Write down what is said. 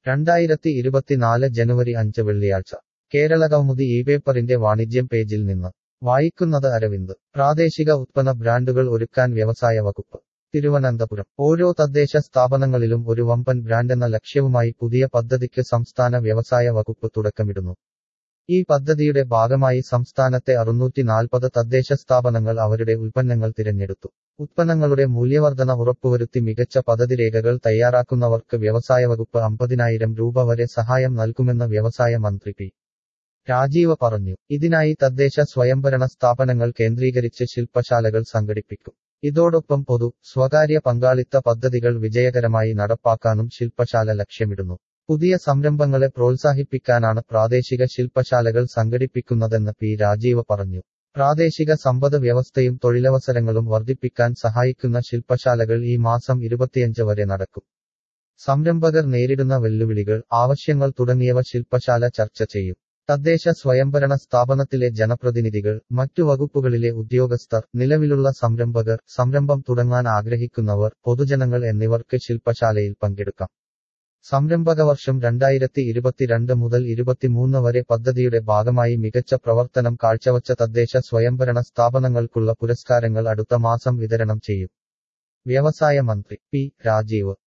രണ്ടായിരത്തി ഇരുപത്തിനാല് ജനുവരി അഞ്ച് വെള്ളിയാഴ്ച കേരള കൗമുദി ഈ പേപ്പറിന്റെ വാണിജ്യം പേജിൽ നിന്ന് വായിക്കുന്നത് അരവിന്ദ് പ്രാദേശിക ഉത്പന്ന ബ്രാൻഡുകൾ ഒരുക്കാൻ വ്യവസായ വകുപ്പ് തിരുവനന്തപുരം ഓരോ തദ്ദേശ സ്ഥാപനങ്ങളിലും ഒരു വമ്പൻ ബ്രാൻഡെന്ന ലക്ഷ്യവുമായി പുതിയ പദ്ധതിക്ക് സംസ്ഥാന വ്യവസായ വകുപ്പ് തുടക്കമിടുന്നു ഈ പദ്ധതിയുടെ ഭാഗമായി സംസ്ഥാനത്തെ അറുന്നൂറ്റി നാൽപ്പത് തദ്ദേശ സ്ഥാപനങ്ങൾ അവരുടെ ഉൽപ്പന്നങ്ങൾ തിരഞ്ഞെടുത്തു ഉത്പന്നങ്ങളുടെ മൂല്യവർധന ഉറപ്പുവരുത്തി മികച്ച പദ്ധതിരേഖകൾ തയ്യാറാക്കുന്നവർക്ക് വ്യവസായ വകുപ്പ് അമ്പതിനായിരം രൂപ വരെ സഹായം നൽകുമെന്ന് വ്യവസായ മന്ത്രി പി രാജീവ പറഞ്ഞു ഇതിനായി തദ്ദേശ സ്വയംഭരണ സ്ഥാപനങ്ങൾ കേന്ദ്രീകരിച്ച് ശില്പശാലകൾ സംഘടിപ്പിക്കും ഇതോടൊപ്പം പൊതു സ്വകാര്യ പങ്കാളിത്ത പദ്ധതികൾ വിജയകരമായി നടപ്പാക്കാനും ശില്പശാല ലക്ഷ്യമിടുന്നു പുതിയ സംരംഭങ്ങളെ പ്രോത്സാഹിപ്പിക്കാനാണ് പ്രാദേശിക ശില്പശാലകൾ സംഘടിപ്പിക്കുന്നതെന്ന് പി രാജീവ പറഞ്ഞു പ്രാദേശിക സമ്പദ് വ്യവസ്ഥയും തൊഴിലവസരങ്ങളും വർദ്ധിപ്പിക്കാൻ സഹായിക്കുന്ന ശില്പശാലകൾ ഈ മാസം ഇരുപത്തിയഞ്ച് വരെ നടക്കും സംരംഭകർ നേരിടുന്ന വെല്ലുവിളികൾ ആവശ്യങ്ങൾ തുടങ്ങിയവ ശില്പശാല ചർച്ച ചെയ്യും തദ്ദേശ സ്വയംഭരണ സ്ഥാപനത്തിലെ ജനപ്രതിനിധികൾ മറ്റു വകുപ്പുകളിലെ ഉദ്യോഗസ്ഥർ നിലവിലുള്ള സംരംഭകർ സംരംഭം തുടങ്ങാൻ ആഗ്രഹിക്കുന്നവർ പൊതുജനങ്ങൾ എന്നിവർക്ക് ശില്പശാലയിൽ പങ്കെടുക്കാം സംരംഭക വർഷം രണ്ടായിരത്തി ഇരുപത്തിരണ്ട് മുതൽ ഇരുപത്തിമൂന്ന് വരെ പദ്ധതിയുടെ ഭാഗമായി മികച്ച പ്രവർത്തനം കാഴ്ചവച്ച തദ്ദേശ സ്വയംഭരണ സ്ഥാപനങ്ങൾക്കുള്ള പുരസ്കാരങ്ങൾ അടുത്ത മാസം വിതരണം ചെയ്യും വ്യവസായ മന്ത്രി പി രാജീവ്